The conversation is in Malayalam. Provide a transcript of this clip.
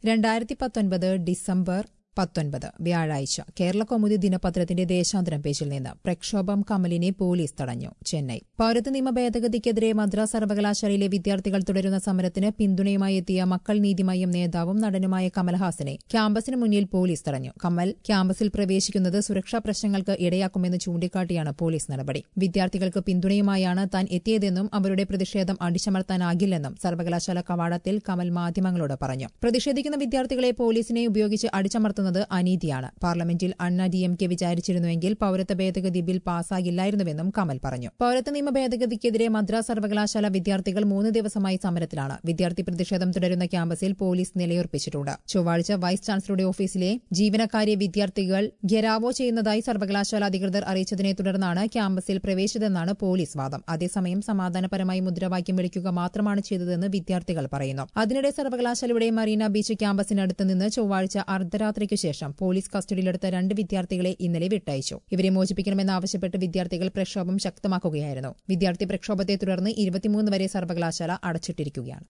രണ്ടായിരത്തി പത്തൊൻപത് ഡിസംബർ പത്തൊൻപത് വ്യാഴാഴ്ച കേരള കൗമുദി ദിനപത്രത്തിന്റെ ദേശാന്തരം പേജിൽ നിന്ന് പ്രക്ഷോഭം കമലിനെ പോലീസ് തടഞ്ഞു ചെന്നൈ പൌരത്വ നിയമ ഭേദഗതിക്കെതിരെ മദ്രാസ് സർവകലാശാലയിലെ വിദ്യാർത്ഥികൾ തുടരുന്ന സമരത്തിന് പിന്തുണയുമായി എത്തിയ മക്കൾ നീതിമയം നേതാവും നടനുമായ കമൽഹാസനെ ക്യാമ്പസിന് മുന്നിൽ പോലീസ് തടഞ്ഞു കമൽ ക്യാമ്പസിൽ പ്രവേശിക്കുന്നത് സുരക്ഷാ പ്രശ്നങ്ങൾക്ക് ഇടയാക്കുമെന്ന് ചൂണ്ടിക്കാട്ടിയാണ് പോലീസ് നടപടി വിദ്യാർത്ഥികൾക്ക് പിന്തുണയുമായാണ് താൻ എത്തിയതെന്നും അവരുടെ പ്രതിഷേധം അടിച്ചമർത്താനാകില്ലെന്നും സർവകലാശാല കവാടത്തിൽ കമൽ മാധ്യമങ്ങളോട് പറഞ്ഞു പ്രതിഷേധിക്കുന്ന വിദ്യാർത്ഥികളെ പോലീസിനെ ഉപയോഗിച്ച് അടിച്ചമർത്തുന്നത് അനീതിയാണ് പാർലമെന്റിൽ അണ്ണ ഡി എം കെ വിചാരിച്ചിരുന്നുവെങ്കിൽ പൌരത്വ ഭേദഗതി ബിൽ പാസ്സാകില്ലായിരുന്നുവെന്നും കമൽ പറഞ്ഞു പൌരത്വ നിയമ ഭേദഗതിക്കെതിരെ മദ്രാസ് സർവകലാശാല വിദ്യാർത്ഥികൾ മൂന്ന് ദിവസമായി സമരത്തിലാണ് വിദ്യാർത്ഥി പ്രതിഷേധം തുടരുന്ന ക്യാമ്പസിൽ പോലീസ് നിലയുറപ്പിച്ചിട്ടുണ്ട് ചൊവ്വാഴ്ച വൈസ് ചാൻസലറുടെ ഓഫീസിലെ ജീവനക്കാരെ വിദ്യാർത്ഥികൾ ഘെരാവോ ചെയ്യുന്നതായി സർവകലാശാല അധികൃതർ അറിയിച്ചതിനെ തുടർന്നാണ് ക്യാമ്പസിൽ പ്രവേശിച്ചതെന്നാണ് പോലീസ് വാദം അതേസമയം സമാധാനപരമായി മുദ്രാവാക്യം വിളിക്കുക മാത്രമാണ് ചെയ്തതെന്ന് വിദ്യാർത്ഥികൾ പറയുന്നു അതിനിടെ സർവകലാശാലയുടെ മറീന ബീച്ച് ക്യാമ്പസിനടുത്ത് നിന്ന് ചൊവ്വാഴ്ച അർദ്ധരാത്രിക്ക് ശേഷം പോലീസ് കസ്റ്റഡിയിലെടുത്ത രണ്ട് വിദ്യാർത്ഥികളെ ഇന്നലെ വിട്ടയച്ചു ഇവരെ മോചിപ്പിക്കണമെന്നാവശ്യപ്പെട്ട് വിദ്യാർത്ഥികൾ പ്രക്ഷോഭം ശക്തമാക്കുകയായിരുന്നു വിദ്യാർത്ഥി പ്രക്ഷോഭത്തെ തുടർന്ന് ഇരുപത്തിമൂന്ന് വരെ സർവകലാശാല അടച്ചിട്ടിരിക്കുകയാണ്